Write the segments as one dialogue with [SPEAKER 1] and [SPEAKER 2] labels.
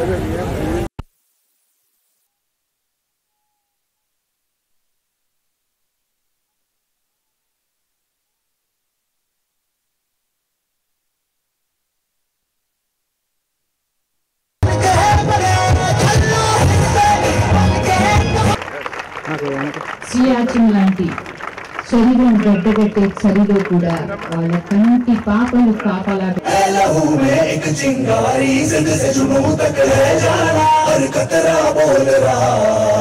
[SPEAKER 1] సియాచిన్ లాంటి శరీరం గడ్డగట్టే చలిలో కూడా వాళ్ళ కంటి పాపలు కాపలాగా
[SPEAKER 2] लहू में एक चिंगारी जिंद से जुनू तक ले जाना हर कतरा बोल रहा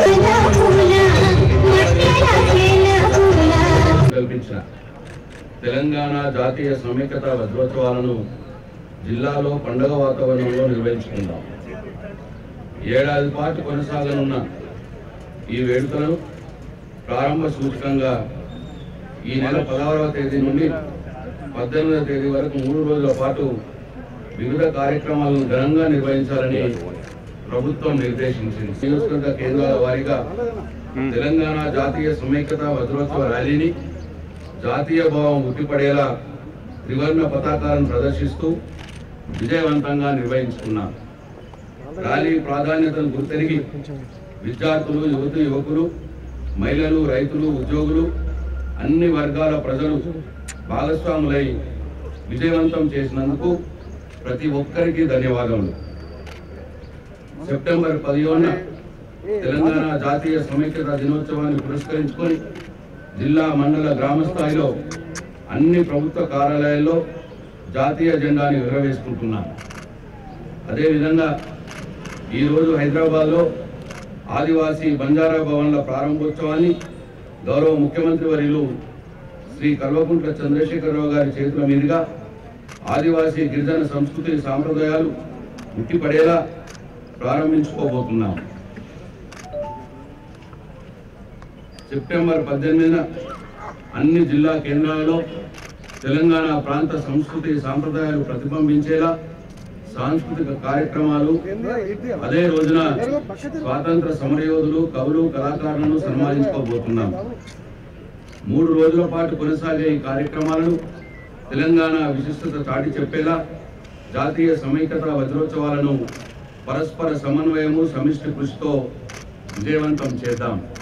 [SPEAKER 3] కల్పించిన తెలంగాణ జాతీయ సమైక్యత వజ్రోత్సవాలను జిల్లాలో పండగ వాతావరణంలో నిర్వహించుకుందాం ఏడాది పాటు కొనసాగనున్న ఈ వేడుకలను ప్రారంభ సూచకంగా ఈ నెల పదహారవ తేదీ నుండి పద్దెనిమిదవ తేదీ వరకు మూడు రోజుల పాటు వివిధ కార్యక్రమాలను ఘనంగా నిర్వహించాలని ప్రభుత్వం నిర్దేశించింది నియోజకవర్గ కేంద్రాల వారీగా తెలంగాణ జాతీయ సమైక్యత వజ్రోత్సవ ర్యాలీని జాతీయ భావం ఉట్టిపడేలా త్రివర్ణ పతాకాలను ప్రదర్శిస్తూ విజయవంతంగా నిర్వహించుకున్నారు ర్యాలీ ప్రాధాన్యతను గుర్తెరిగి విద్యార్థులు యువతి యువకులు మహిళలు రైతులు ఉద్యోగులు అన్ని వర్గాల ప్రజలు భాగస్వాములై విజయవంతం చేసినందుకు ప్రతి ఒక్కరికి ధన్యవాదములు సెప్టెంబర్ పదిహేనున తెలంగాణ జాతీయ సమైక్యత దినోత్సవాన్ని పురస్కరించుకొని జిల్లా మండల గ్రామ స్థాయిలో అన్ని ప్రభుత్వ కార్యాలయాల్లో జాతీయ జెండాని ఎగరవేసుకుంటున్నాం అదేవిధంగా ఈరోజు హైదరాబాద్లో ఆదివాసీ బంజారా భవన్ల ప్రారంభోత్సవాన్ని గౌరవ ముఖ్యమంత్రి వర్యులు శ్రీ కల్వకుంట్ల చంద్రశేఖరరావు గారి చేతుల మీదుగా ఆదివాసీ గిరిజన సంస్కృతి సాంప్రదాయాలు ఉట్టిపడేలా ప్రారంభించుకోబోతున్నాం సెప్టెంబర్ పద్దెనిమిదిన అన్ని జిల్లా కేంద్రాలలో తెలంగాణ ప్రాంత సంస్కృతి సాంప్రదాయాలు ప్రతిబింబించేలా సాంస్కృతిక కార్యక్రమాలు అదే రోజున స్వాతంత్ర సమరయోధులు కవులు కళాకారులను సన్మానించుకోబోతున్నాం మూడు రోజుల పాటు కొనసాగే ఈ కార్యక్రమాలను తెలంగాణ విశిష్టత చాటి చెప్పేలా జాతీయ సమైక్యత వజ్రోత్సవాలను పరస్పర సమన్వయము సమిష్టి కృషితో విజయవంతం చేద్దాం